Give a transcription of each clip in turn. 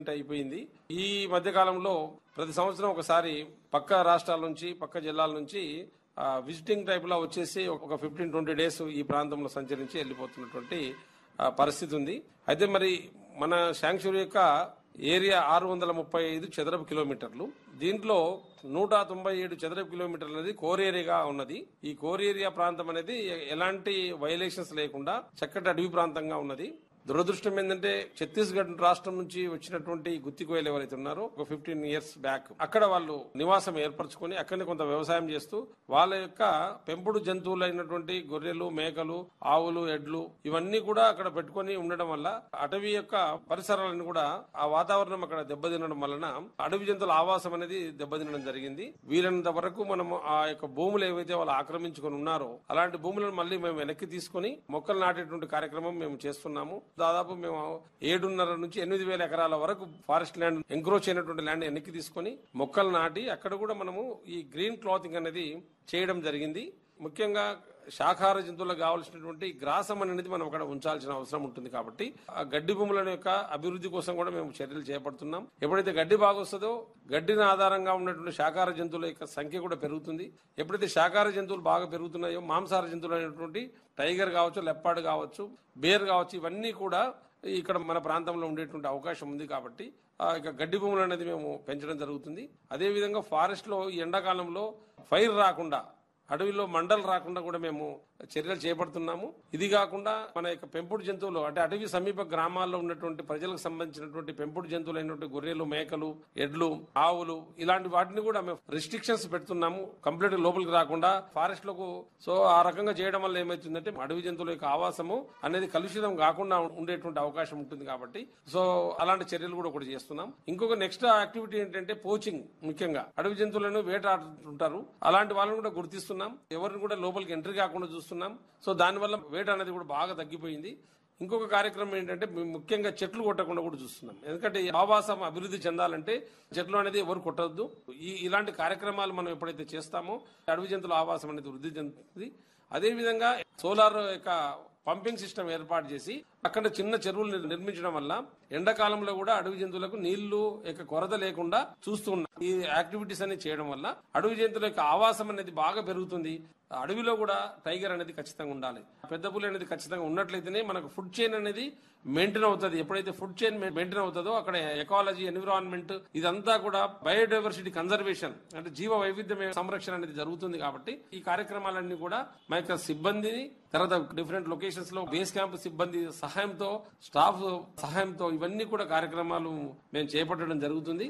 అయిపోయింది ఈ మధ్య కాలంలో ప్రతి సంవత్సరం ఒకసారి పక్క రాష్ట్రాల నుంచి పక్క జిల్లాల నుంచి ఆ, విజిటింగ్ టైప్ లో వచ్చేసి ఒక ఫిఫ్టీన్ ట్వంటీ డేస్ ఈ ప్రాంతంలో సంచరించి వెళ్ళిపోతున్నటువంటి ఆ, పరిస్థితి ఉంది అయితే మరి మన శాంక్చురీ యొక్క ఏరియా ఆరు వందల ముప్పై ఐదు చదరపు కిలోమీటర్లు దీంట్లో నూట తొంభై ఏడు చదరపు కిలోమీటర్లు అనేది కోర్ ఏరియాగా ఉన్నది ఈ కోర్ ఏరియా ప్రాంతం అనేది ఎ- ఎలాంటి వైలేషన్స్ లేకుండా చక్కటి అడవి ప్రాంతంగా ఉన్నది దురదృష్టం ఏంటంటే ఛత్తీస్గఢ్ రాష్ట్రం నుంచి వచ్చినటువంటి గుత్తికోయలు ఎవరైతే ఉన్నారో ఒక ఫిఫ్టీన్ ఇయర్స్ బ్యాక్ అక్కడ వాళ్ళు నివాసం ఏర్పరచుకొని అక్కడనే కొంత వ్యవసాయం చేస్తూ వాళ్ళ యొక్క పెంపుడు జంతువులైనటువంటి గొర్రెలు మేకలు ఆవులు ఎడ్లు ఇవన్నీ కూడా అక్కడ పెట్టుకొని ఉండడం వల్ల అటవీ యొక్క పరిసరాలను కూడా ఆ వాతావరణం అక్కడ దెబ్బతినడం వలన అడవి జంతువుల ఆవాసం అనేది దెబ్బతినడం జరిగింది వీలైనంత వరకు మనము ఆ యొక్క భూములు ఏవైతే వాళ్ళు ఆక్రమించుకొని ఉన్నారో అలాంటి భూములను మళ్ళీ మేము వెనక్కి తీసుకొని మొక్కలు నాటేటువంటి కార్యక్రమం మేము చేస్తున్నాము దాదాపు మేము ఏడున్నర నుంచి ఎనిమిది వేల ఎకరాల వరకు ఫారెస్ట్ ల్యాండ్ ఎంక్రోచ్ అయినటువంటి ల్యాండ్ వెనక్కి తీసుకొని మొక్కలు నాటి అక్కడ కూడా మనము ఈ గ్రీన్ క్లాతింగ్ అనేది చేయడం జరిగింది ముఖ్యంగా శాకాహార జంతువులకు కావాల్సినటువంటి గ్రాసం అనేది మనం అక్కడ ఉంచాల్సిన అవసరం ఉంటుంది కాబట్టి ఆ గడ్డి భూముల యొక్క అభివృద్ధి కోసం కూడా మేము చర్యలు చేపడుతున్నాం ఎప్పుడైతే గడ్డి బాగా వస్తుందో గడ్డిని ఆధారంగా ఉన్నటువంటి శాకాహార జంతువుల యొక్క సంఖ్య కూడా పెరుగుతుంది ఎప్పుడైతే శాకాహార జంతువులు బాగా పెరుగుతున్నాయో మాంసాహార జంతువులు అయినటువంటి టైగర్ కావచ్చు లెప్పాడ్ కావచ్చు బేర్ కావచ్చు ఇవన్నీ కూడా ఇక్కడ మన ప్రాంతంలో ఉండేటువంటి అవకాశం ఉంది కాబట్టి ఆ ఇక గడ్డి భూములు అనేది మేము పెంచడం జరుగుతుంది అదేవిధంగా ఫారెస్ట్ లో ఈ ఎండాకాలంలో ఫైర్ రాకుండా అడవిలో మండలు రాకుండా కూడా మేము చర్యలు చేపడుతున్నాము ఇది కాకుండా మన యొక్క పెంపుడు జంతువులు అంటే అటవీ సమీప గ్రామాల్లో ఉన్నటువంటి ప్రజలకు సంబంధించినటువంటి పెంపుడు జంతువులైనటువంటి గొర్రెలు మేకలు ఎడ్లు ఆవులు ఇలాంటి వాటిని కూడా మేము రిస్ట్రిక్షన్స్ పెడుతున్నాము కంప్లీట్ లోపలికి రాకుండా ఫారెస్ట్ లకు సో ఆ రకంగా చేయడం వల్ల ఏమవుతుందంటే అడవి జంతువుల యొక్క ఆవాసము అనేది కలుషితం కాకుండా ఉండేటువంటి అవకాశం ఉంటుంది కాబట్టి సో అలాంటి చర్యలు కూడా ఒకటి చేస్తున్నాం ఇంకొక నెక్స్ట్ యాక్టివిటీ ఏంటంటే పోచింగ్ ముఖ్యంగా అడవి జంతువులను వేటాడుతుంటారు అలాంటి వాళ్ళని కూడా గుర్తిస్తున్నాం ఎవరిని కూడా లోపలికి ఎంట్రీ కాకుండా చూస్తున్నాం సో దానివల్ల వేట అనేది కూడా బాగా తగ్గిపోయింది ఇంకొక కార్యక్రమం ఏంటంటే మేము ముఖ్యంగా చెట్లు కొట్టకుండా కూడా చూస్తున్నాం ఎందుకంటే ఈ ఆవాసం అభివృద్ధి చెందాలంటే చెట్లు అనేది ఎవరు కొట్టద్దు ఈ ఇలాంటి కార్యక్రమాలు మనం ఎప్పుడైతే చేస్తామో అడవి జంతువుల ఆవాసం అనేది వృద్ధి చెందుతుంది అదేవిధంగా సోలార్ యొక్క పంపింగ్ సిస్టమ్ ఏర్పాటు చేసి అక్కడ చిన్న చెరువులు నిర్- నిర్మించడం వల్ల ఎండాకాలంలో కూడా అడవి జంతువులకు నీళ్లు యొక్క కొరత లేకుండా చూస్తున్నాం ఈ యాక్టివిటీస్ అనేది చేయడం వల్ల అడవి జంతువుల యొక్క ఆవాసం అనేది బాగా పెరుగుతుంది అడవిలో కూడా టైగర్ అనేది ఖచ్చితంగా ఉండాలి పెద్ద పులి అనేది ఖచ్చితంగా ఉన్నట్లయితేనే మనకు ఫుడ్ చైన్ అనేది మెయింటైన్ అవుతుంది ఎప్పుడైతే ఫుడ్ చైన్ మెయింటైన్ అవుతుందో అక్కడ ఎకాలజీ ఎన్విరాన్మెంట్ ఇదంతా కూడా బయోడైవర్సిటీ కన్జర్వేషన్ అంటే జీవ వైవిధ్యం సంరక్షణ అనేది జరుగుతుంది కాబట్టి ఈ కార్యక్రమాలన్నీ కూడా మా యొక్క సిబ్బందిని తర్వాత డిఫరెంట్ లొకేషన్స్ లో బేస్ క్యాంప్ సిబ్బంది సహాయంతో స్టాఫ్ సహాయంతో ఇవన్నీ కూడా కార్యక్రమాలు మేము చేపట్టడం జరుగుతుంది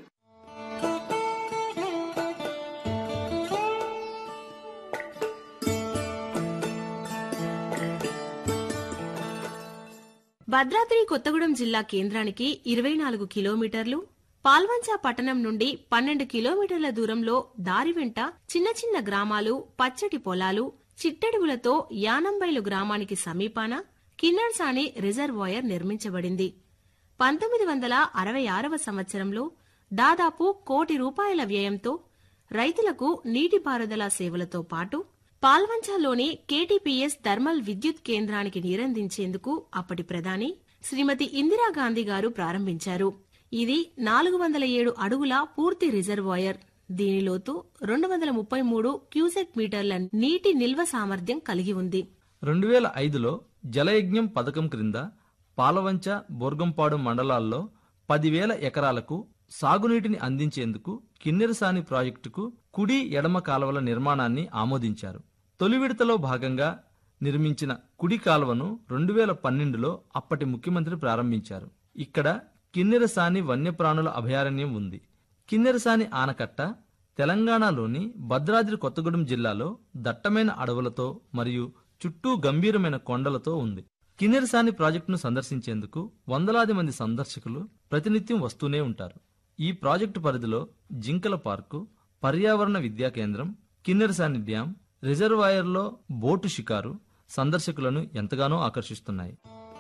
భద్రాద్రి కొత్తగూడెం జిల్లా కేంద్రానికి ఇరవై నాలుగు కిలోమీటర్లు పాల్వంచ పట్టణం నుండి పన్నెండు కిలోమీటర్ల దూరంలో దారి వెంట చిన్న చిన్న గ్రామాలు పచ్చటి పొలాలు చిట్టడుగులతో యానంబైలు గ్రామానికి సమీపాన కిన్నర్సాని రిజర్వాయర్ నిర్మించబడింది పంతొమ్మిది వందల అరవై ఆరవ సంవత్సరంలో దాదాపు కోటి రూపాయల వ్యయంతో రైతులకు నీటిపారుదల సేవలతో పాటు పాల్వంచాలోని కేటీపీఎస్ థర్మల్ విద్యుత్ కేంద్రానికి నీరందించేందుకు అప్పటి ప్రధాని శ్రీమతి ఇందిరాగాంధీ గారు ప్రారంభించారు ఇది నాలుగు వందల ఏడు అడుగుల పూర్తి రిజర్వాయర్ దీని లోతు రెండు వందల ముప్పై మూడు క్యూసెక్ మీటర్ల నీటి నిల్వ సామర్థ్యం కలిగి ఉంది రెండు వేల ఐదులో జలయజ్ఞం పథకం క్రింద పాలవంచ బోర్గంపాడు మండలాల్లో పదివేల ఎకరాలకు సాగునీటిని అందించేందుకు కిన్నెరసాని ప్రాజెక్టుకు కుడి ఎడమ కాలువల నిర్మాణాన్ని ఆమోదించారు తొలి విడతలో భాగంగా నిర్మించిన కుడి కాలువను రెండు వేల పన్నెండులో అప్పటి ముఖ్యమంత్రి ప్రారంభించారు ఇక్కడ కిన్నెరసాని వన్యప్రాణుల అభయారణ్యం ఉంది కిన్నెరసాని ఆనకట్ట తెలంగాణలోని భద్రాద్రి కొత్తగూడెం జిల్లాలో దట్టమైన అడవులతో మరియు చుట్టూ గంభీరమైన కొండలతో ఉంది కిన్నెరసాని ప్రాజెక్టును సందర్శించేందుకు వందలాది మంది సందర్శకులు ప్రతినిత్యం వస్తూనే ఉంటారు ఈ ప్రాజెక్టు పరిధిలో జింకల పార్కు పర్యావరణ విద్యా కేంద్రం కిన్నెరసాని డ్యాం రిజర్వాయర్లో బోటు షికారు సందర్శకులను ఎంతగానో ఆకర్షిస్తున్నాయి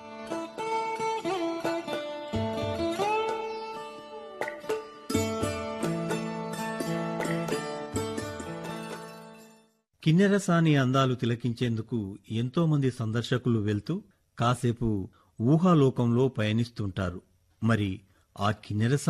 కిన్నెరసాని అందాలు తిలకించేందుకు ఎంతో మంది సందర్శకులు వెళ్తూ కాసేపు ఊహాలోకంలో పయనిస్తుంటారు మరి ఆ కిన్నెరస